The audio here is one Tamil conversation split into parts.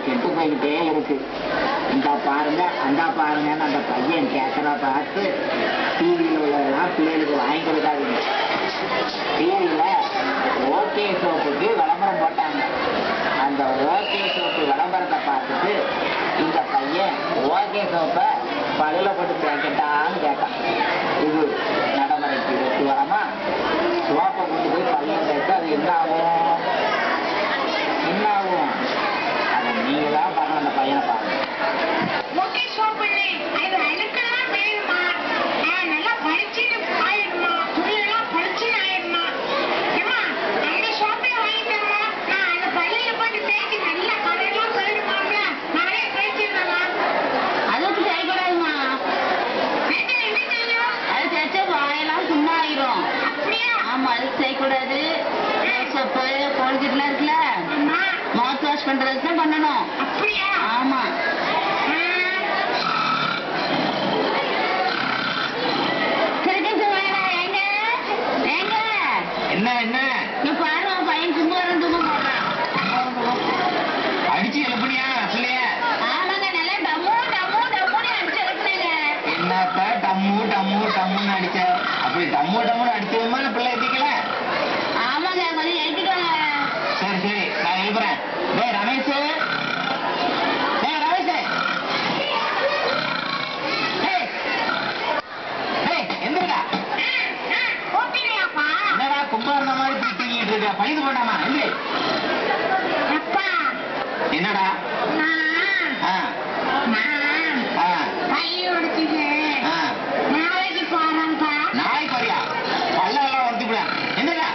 கெட்டு போய்கிட்டே இருக்கு இந்த பாருங்க அந்த பாருங்கன்னு அந்த பையன் கேட்கறா பார்த்து டிவியில் உள்ளதெல்லாம் பிள்ளைகளுக்கு வாங்கி கொடுக்காதீங்க டிவியில ஓகே சோப்புக்கு விளம்பரம் போட்டாங்க அந்த ஓகே சோப்பு விளம்பரத்தை பார்த்துட்டு இந்த பையன் ஓகே சோப்பை பல்லுல போட்டு தேய்க்கட்டான்னு கேட்டான் இது நடைமுறைக்கு ஒத்து வரமா சோப்பை கொண்டு போய் பல்லுல தேய்ச்சா அது என்ன ஆகும் என்ன ஆகும் அதை நீங்க தான் பாருங்க அந்த பையனை பாருங்க ஓகே சோப்புண்ணே அது அழுக்கெல்லாம் போயிடுமா ஆ, நல்லா பளிச்சுன்னு ஆயிடுமா துணியெல்லாம் பளிச்சுன்னு ஆயிடுமா ஏம்மா அந்த சோப்பே வாங்கி தரமா நான் அந்த பள்ளியில போட்டு தேய்ச்சி நல்லா கரையெல்லாம் போயிடுமாம்ல நானே தேய்ச்சிடலாம் அதுக்கு செய்யக்கூடாதுமா வேண்டாம் என்ன செய்யும் அது தேய்ச்சா வாயெல்லாம் சும்மா ஆயிரும் அப்படியா ஆமா அதுக்கு செய்யக்கூடாது சோப்பு கோல்கேட்லாம் இருக்குல்ல அம்மா மவுத் வாஷ் பண்றதுக்கு தான் பண்ணணும் அப்படியா ஆமா திருக்கச்சு வேணா எங்க எங்க என்ன என்ன இங்க பாரு உன் பையன் சும்மா வரும் தூக்கம் போடுறான் அடிச்சு எழுப்புனியா பிள்ளைய ஆமாங்க நல்லா டம்மு டம்மு டம்முன்னு அடிச்சு எழுப்புனேங்க என்னப்ப டம்மு டம்மு டம்முன்னு அடிச்ச அப்படி டம்மு டம்முன்னு அடிச்சதுமா பிள்ளை எத்திக்கல ஆமாங்க கொஞ்சம் எழுப்பிட்டு வாங்க சரி சரி நான் எழுப்புறேன் டேய் ரமேஷ் டேய் ரமேஷ் டேய் டேய் எந்திரடா ஓகேப்பா என்னடா கும்பகர்ண மாதிரி போய் தூங்கிட்டு இருக்க பழுது போட்டாமா எந்திரி அப்பா என்னடா நான் ஆ நான் ஆ பையன் உடைச்சிட்டு ஆ நாளைக்கு போறேன்ப்பா நாய் பாரியா பல்லெல்லாம் உடச்சு விட என்னடா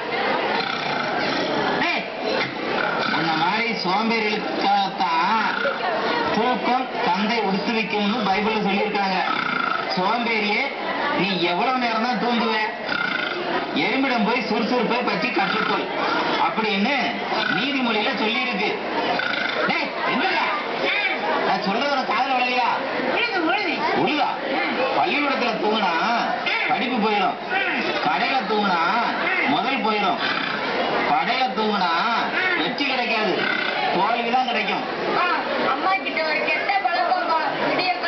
டேய் அந்த மாதிரி சோம்பேறிகளுக்காகத்தான் தூக்கம் தந்தை உடுத்து வைக்கும்னு பைபிள்ல சொல்லியிருக்காங்க சோம்பேறியே நீ எவ்வளவு நேரம் தான் தூங்குவ எறும்பிடம் போய் சுறுசுறுப்பை பற்றி கற்றுக்கொள் அப்படின்னு நீதிமொழியில சொல்லியிருக்கு டேய் என்னடா நான் சொல்றது உனக்கு காதுல விளையா உழுது உழுது உள்ளா பள்ளிக்கூடத்துல தூங்குனா படிப்பு போயிடும் கடையில தூங்குனா முதல் போயிடும் கடையில தூங்குனா வெற்றி கிடைக்காது தோல்விதான் கிடைக்கும் அம்மா கிட்ட ஒரு கெட்ட பழக்கம் விடிய